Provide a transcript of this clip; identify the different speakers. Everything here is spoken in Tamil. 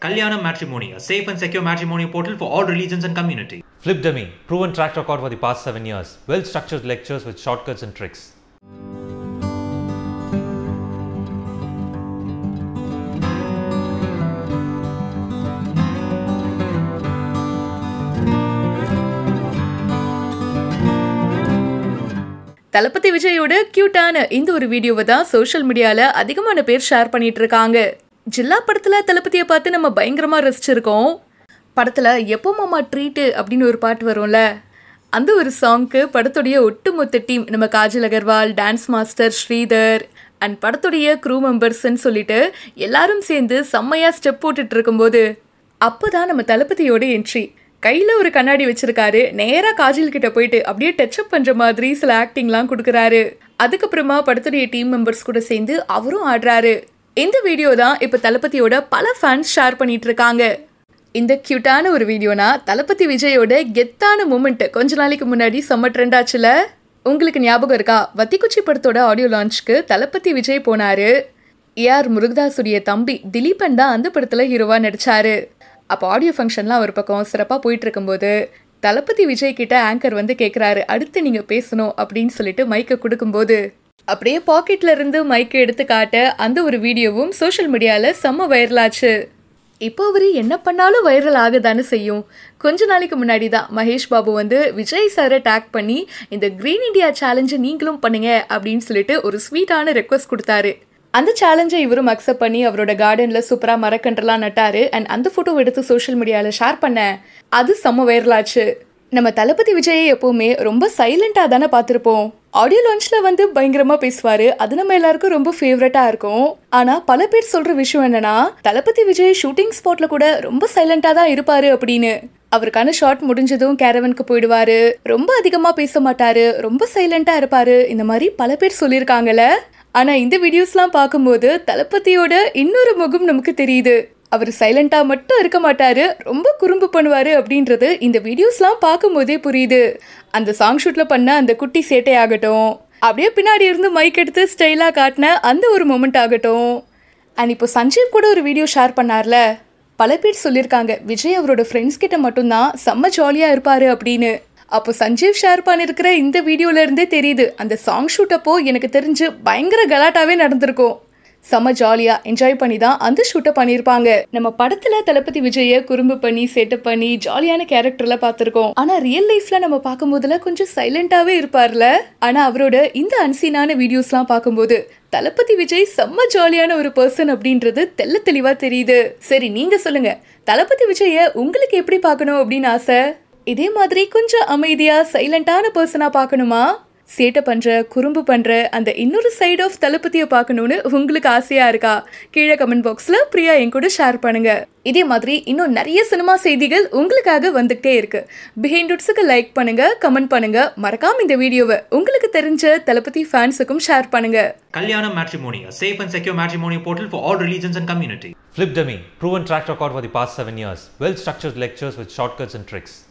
Speaker 1: Kalyanam Matrimony, a safe and secure matrimony portal for all religions and community.
Speaker 2: Flipdummy, proven track record for the past seven years. Well structured lectures with shortcuts and tricks.
Speaker 3: தளபதி விஜயோட கியூட்டான இந்த ஒரு வீடியோவை தான் சோஷியல் மீடியால அதிகமான பேர் ஷேர் பண்ணிட்டு இருக்காங்க ஜில்லா படத்துல தளபதியை பார்த்து நம்ம பயங்கரமா ரசிச்சிருக்கோம் படத்துல எப்போ மாமா ட்ரீட்டு அப்படின்னு ஒரு பாட்டு வரும்ல அந்த ஒரு சாங்க்கு படத்துடைய ஒட்டுமொத்த டீம் நம்ம Kajal Aggarwal dance master Sridhar and படத்துடைய க்ரூ மெம்பர்ஸ்ன்னு சொல்லிட்டு எல்லாரும் சேர்ந்து செம்மையா ஸ்டெப் போட்டுட்டு இருக்கும்போது அப்போதான் நம்ம தளபதியோட என்ட்ரி கையில் ஒரு கண்ணாடி வச்சிருக்காரு நேராக காஜல் கிட்ட போயிட்டு அப்படியே டச்சப் பண்ணுற மாதிரி சில ஆக்டிங்லாம் கொடுக்குறாரு அதுக்கப்புறமா படத்துடைய டீம் மெம்பர்ஸ் கூட சேர்ந்து அவரும் ஆடுறாரு இந்த வீடியோ தான் இப்போ தளபதியோட பல ஃபேன்ஸ் ஷேர் பண்ணிட்டு இருக்காங்க இந்த கியூட்டான ஒரு வீடியோனா தளபதி விஜயோட கெத்தான மூமெண்ட் கொஞ்ச நாளைக்கு முன்னாடி செம்ம ட்ரெண்ட் ஆச்சுல உங்களுக்கு ஞாபகம் இருக்கா வத்திக்குச்சி படத்தோட ஆடியோ லான்ச்க்கு தளபதி விஜய் போனாரு ஏஆர் முருகதாசுடைய தம்பி திலீபன் தான் அந்த படத்துல ஹீரோவா நடிச்சாரு அப்போ ஆடியோ ஃபங்க்ஷன்லாம் ஒரு பக்கம் சிறப்பாக போயிட்டு இருக்கும்போது தளபதி விஜய் கிட்ட ஆங்கர் வந்து கேட்குறாரு அடுத்து நீங்கள் பேசணும் அப்படின்னு சொல்லிட்டு மைக்கை கொடுக்கும்போது அப்படியே பாக்கெட்ல இருந்து மைக்கை எடுத்து காட்ட அந்த ஒரு வீடியோவும் சோஷியல் மீடியாவில் செம்ம வைரலாச்சு இப்போ அவர் என்ன பண்ணாலும் வைரல் ஆகதானே செய்யும் கொஞ்ச நாளைக்கு முன்னாடி தான் மகேஷ் பாபு வந்து விஜய் சாரை டேக் பண்ணி இந்த கிரீன் இந்தியா சேலஞ்சை நீங்களும் பண்ணுங்க அப்படின்னு சொல்லிட்டு ஒரு ஸ்வீட்டான ரெக்வஸ்ட் கொடுத்தாரு அந்த சேலஞ்சை இவரும் அக்செப்ட் பண்ணி அவரோட கார்டனில் சூப்பராக மரக்கன்றுலாம் நட்டாரு அண்ட் அந்த ஃபோட்டோ எடுத்து சோஷியல் மீடியாவில் ஷேர் பண்ண அது செம்ம வைரலாச்சு நம்ம தளபதி விஜயை எப்பவுமே ரொம்ப சைலண்டாக தானே பார்த்துருப்போம் ஆடியோ லான்ச்சில் வந்து பயங்கரமாக பேசுவார் அது நம்ம எல்லாருக்கும் ரொம்ப ஃபேவரட்டாக இருக்கும் ஆனால் பல பேர் சொல்கிற விஷயம் என்னன்னா தளபதி விஜய் ஷூட்டிங் ஸ்பாட்டில் கூட ரொம்ப சைலண்டாக தான் இருப்பார் அப்படின்னு அவருக்கான ஷாட் முடிஞ்சதும் கேரவனுக்கு போயிடுவாரு ரொம்ப அதிகமாக பேச மாட்டாரு ரொம்ப சைலண்டாக இருப்பாரு இந்த மாதிரி பல பேர் சொல்லியிருக்காங்கல்ல ஆனா இந்த வீடியோஸ்லாம் பார்க்கும்போது தளபதியோட இன்னொரு முகம் நமக்கு தெரியுது அவர் சைலண்டா மட்டும் இருக்க மாட்டாரு ரொம்ப குறும்பு பண்ணுவாரு அப்படின்றது இந்த வீடியோஸ்லாம் பார்க்கும்போதே புரியுது அந்த சாங் ஷூட்ல பண்ண அந்த குட்டி சேட்டை ஆகட்டும் அப்படியே பின்னாடி இருந்து மைக் எடுத்து ஸ்டைலா காட்டின அந்த ஒரு மொமெண்ட் ஆகட்டும் அண்ட் இப்போ சஞ்சீவ் கூட ஒரு வீடியோ ஷேர் பண்ணார்ல பல பேர் சொல்லியிருக்காங்க விஜய் அவரோட ஃப்ரெண்ட்ஸ் கிட்ட மட்டும்தான் செம்ம ஜாலியாக இருப்பாரு அப்படின்னு அப்போ சஞ்சீவ் ஷேர் பண்ணியிருக்கிற இந்த வீடியோல இருந்தே தெரியுது அந்த சாங் ஷூட் அப்போ எனக்கு தெரிஞ்சு பயங்கர கலாட்டாவே நடந்திருக்கும் செம்ம ஜாலியா என்ஜாய் பண்ணி தான் அந்த ஷூட்டை பண்ணியிருப்பாங்க நம்ம படத்துல தளபதி விஜய குறும்பு பண்ணி செட்டப் பண்ணி ஜாலியான கேரக்டர்ல பார்த்துருக்கோம் ஆனா ரியல் லைஃப்ல நம்ம பார்க்கும்போதுல கொஞ்சம் சைலண்டாவே இருப்பார்ல ஆனா அவரோட இந்த அன்சீனான வீடியோஸ்லாம் பார்க்கும்போது தளபதி விஜய் செம்ம ஜாலியான ஒரு பர்சன் அப்படின்றது தெல்ல தெளிவா தெரியுது சரி நீங்க சொல்லுங்க தளபதி விஜய உங்களுக்கு எப்படி பார்க்கணும் அப்படின்னு ஆசை இதே மாதிரி கொஞ்சம் அமைதியா சைலண்டான பர்சனா பார்க்கணுமா சேட்டை பண்ற குறும்பு பண்ற அந்த இன்னொரு சைடு ஆஃப் தளபதியை பார்க்கணும்னு உங்களுக்கு ஆசையா இருக்கா கீழே கமெண்ட் பாக்ஸ்ல பிரியா என் கூட ஷேர் பண்ணுங்க இதே மாதிரி இன்னும் நிறைய சினிமா செய்திகள் உங்களுக்காக வந்துகிட்டே இருக்கு பிஹைண்ட் உட்ஸுக்கு லைக் பண்ணுங்க கமெண்ட் பண்ணுங்க மறக்காம இந்த வீடியோவை உங்களுக்கு தெரிஞ்ச தளபதி ஃபேன்ஸுக்கும் ஷேர் பண்ணுங்க
Speaker 1: Kalyanam Matrimony, a safe and secure matrimony portal for all religions and community.
Speaker 2: Flipdummy, proven track record for the past seven years. Well structured lectures with shortcuts and tricks.